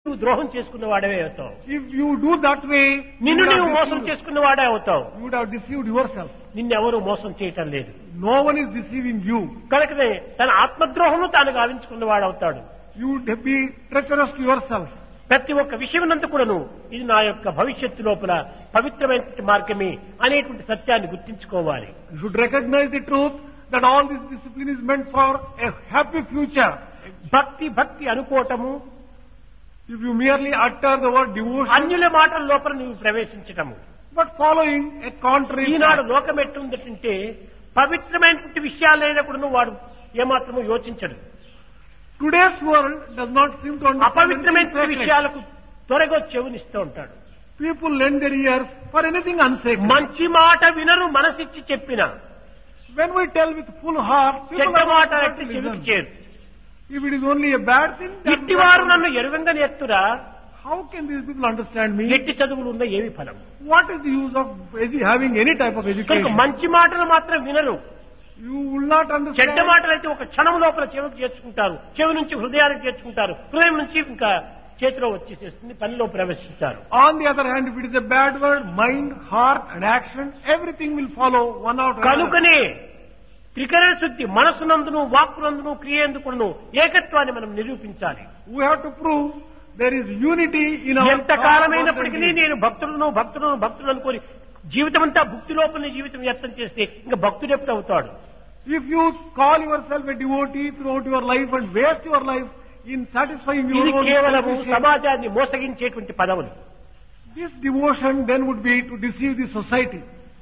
నువ్వు ద్రోహం చేసుకున్న వాడవే అవుతావు If you do that way, you నిన్ను would, నువ్వు have మోసం deceived, చేసుకున్న వాడే అవుతావు you would have deceived yourself. నిన్నెవరూ మోసం చేయటం లేదు No one is deceiving you. కనుకనే తన ఆత్మద్రోహము తాను గావించుకున్న వాడవుతాడు You would be treacherous to yourself. ప్రతి ఒక్క విషయమునందు కూడాను ఇది నా యొక్క భవిష్యత్తు లోపల పవిత్రమైనటువంటి మార్గమే అనేటువంటి సత్యాన్ని గుర్తించుకోవాలి You should recognize the truth that all this discipline is meant for a happy future. భక్తి భక్తి అనుకోవటము If you merely utter the word devotion, అన్యుల మాటల లోపల నువ్వు ప్రవేశించటము but following a contrary Eenadu path. లోకం ఎట్టుందంటే పవిత్రమైనటువంటి విషయాలైనా కూడా వాడు ఏమాత్రము యోచించడు Today's world does not seem to understand అపవిత్రమైన anything sacred. విషయాలకు త్వరగా చెవునిస్తూ ఉంటాడు People lend their ears for anything unsacred. మంచి మాట వినరు మనసిచ్చి చెప్పిన When we tell with full heart, people చెడ్డ are మాట not going ఎట్టి to చెవికి listen. చేరు If it is only a bad thing, then ఇట్టివారు నన్ను ఎరుగంగా నేర్తురా how can these people understand me? ఎట్టి చదువులు ఉన్న ఏమి ఫలం What is the use of edu- having any type of కనుక education? మంచి మాటలు మాత్రం వినరు You will not చెడ్డ understand. మాటలు అయితే ఒక క్షణం లోపల చెవికి చేర్చుకుంటారు చెవి నుంచి హృదయానికి చేర్చుకుంటారు హృదయం నుంచి ఇంకా చేతిలో వచ్చేసేస్తుంది పనిలో ప్రవేశిస్తారు On the other hand, if it is a bad word, mind, heart and action, everything will follow one after another. కనుకనే త్రికరణ శుద్ధి మనసునందును వాక్కునందును క్రియేందుకును ఏకత్వాన్ని మనం నిరూపించాలి We have to prove there is unity in our ఎంత thought, కాలమైనప్పటికీ words and deeds. నేను భక్తులను భక్తులను భక్తులు అనుకొని జీవితం అంతా భక్తి లోపల జీవితం వ్యక్తం చేస్తే ఇంకా భక్తుడు ఎప్పుడు అవుతాడు If you call yourself a devotee throughout your life and waste your life in satisfying your ఇది own కేవలము selfish- సమాజాన్ని మోసగించేటువంటి పదవులు this devotion then would be to deceive the society.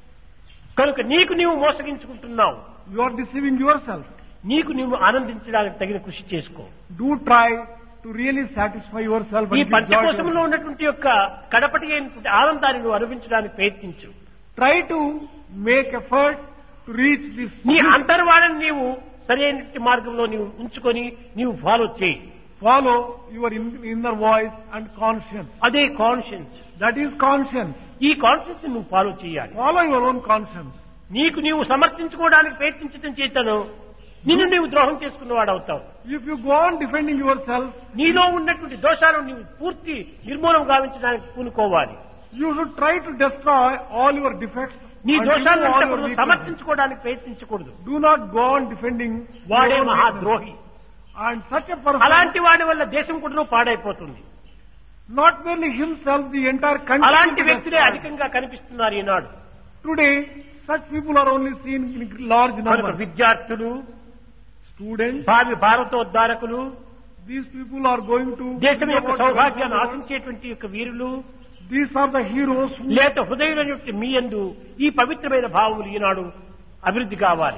కనుక నీకు నీవు మోసగించుకుంటున్నావు You are deceiving yourself. నీకు నీవు ఆనందించడానికి తగిన కృషి చేసుకో Do try to really satisfy yourself ఈ and give joy to పంచకోశంలో yourself. ఉన్నటువంటి యొక్క కడపటి అయినటువంటి ఆనందాన్ని నువ్వు అనుభవించడానికి ప్రయత్నించు Try to make effort to reach this. నీ అంతర్వాణిని నీవు సరైన మార్గంలో నీవు ఉంచుకొని నీవు ఫాలో చేయి Follow your in- inner voice and conscience. అదే కాన్షియన్స్ That is conscience. ఈ కాన్షియన్స్ నువ్వు ఫాలో చేయాలి Follow your own conscience. నీకు నీవు సమర్థించుకోవడానికి ప్రయత్నించడం చేతను నిన్ను నీవు ద్రోహం చేసుకున్నవాడు అవుతావు If you go on defending yourself, నీలో ఉన్నటువంటి దోషాలను నీవు పూర్తి నిర్మూలం గావించడానికి పూనుకోవాలి you should try to destroy all your defects. నీ and remove దోషాలను all your నువ్వు weaknesses. సమర్థించుకోవడానికి ప్రయత్నించకూడదు Do not go on defending వాడే your own మహా weaknesses. ద్రోహి And such a person, అలాంటి వాడి వల్ల దేశం కూడా పాడైపోతుంది not merely himself, the entire country. అలాంటి will be వ్యక్తులే destroyed. అధికంగా కనిపిస్తున్నారు ఈనాడు Today, such people are only seen in large కనుక numbers. విద్యార్థులు Students, భావి భారతోద్ధారకులు these people are going to. దేశం యొక్క about సౌభాగ్యాన్ని the world. ఆశించేటువంటి యొక్క వీరులు These are the heroes who, లేక హృదయమైనటువంటి మీ యందు ఈ పవిత్రమైన భావములు ఈనాడు అభివృద్ధి కావాలి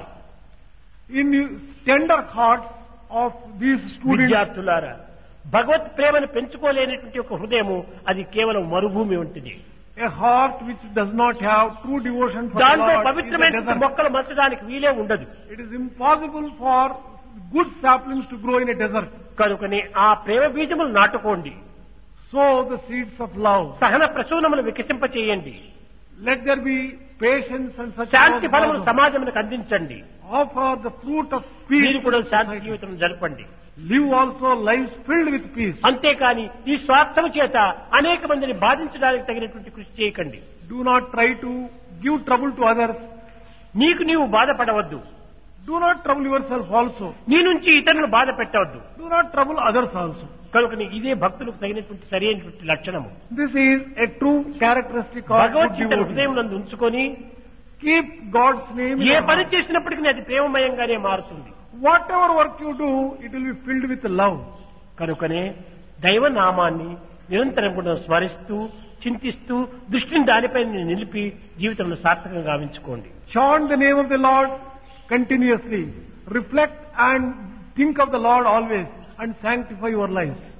in tender hearts of these students, విద్యార్థులారా భగవత్ ప్రేమను పెంచుకోలేనటువంటి ఒక హృదయము అది కేవలం మరుభూమి ఉంటుంది a heart which does not have true devotion for the దాంట్లో Lord is a పవిత్రమైన desert. మొక్కలు మచ్చడానికి వీలే ఉండదు It is impossible for good saplings to grow in a desert. కనుకని ఆ ప్రేమ బీజములు నాటుకోండి Sow the seeds of love. సహన ప్రసూనములు వికసింపచేయండి Let there be patience and such శాంతి ఫలములు love. సమాజములకు అందించండి Offer the fruit of peace. మీరు to కూడా the శాంతి society. జీవితం జరపండి Live also lives filled with peace. అంతేకాని ఈ స్వార్థము చేత అనేక మందిని బాధించడానికి తగినటువంటి కృషి చేయకండి Do not try to give trouble to others. నీకు నీవు బాధపడవద్దు Do not trouble yourself also. నీ నుంచి ఇతరులను బాధ పెట్టవద్దు Do not trouble others also. కనుక ఇదే భక్తులకు తగినటువంటి సరైనటువంటి లక్షణము This is a true characteristic of good Bhagavad Gita devotee. హృదయం నందు ఉంచుకొని Keep God's name in A your పని heart. చేసినప్పటికీ అది ప్రేమమయంగానే మారుతుంది Whatever work you do, it will be filled with love. కనుకనే దైవ నామాన్ని నిరంతరం కూడా స్మరిస్తూ చింతిస్తూ దృష్టిని దానిపై నిలిపి జీవితంలో సార్థకంగా గావించుకోండి Chant the name of the Lord continuously. Reflect and think of the Lord always and sanctify your lives.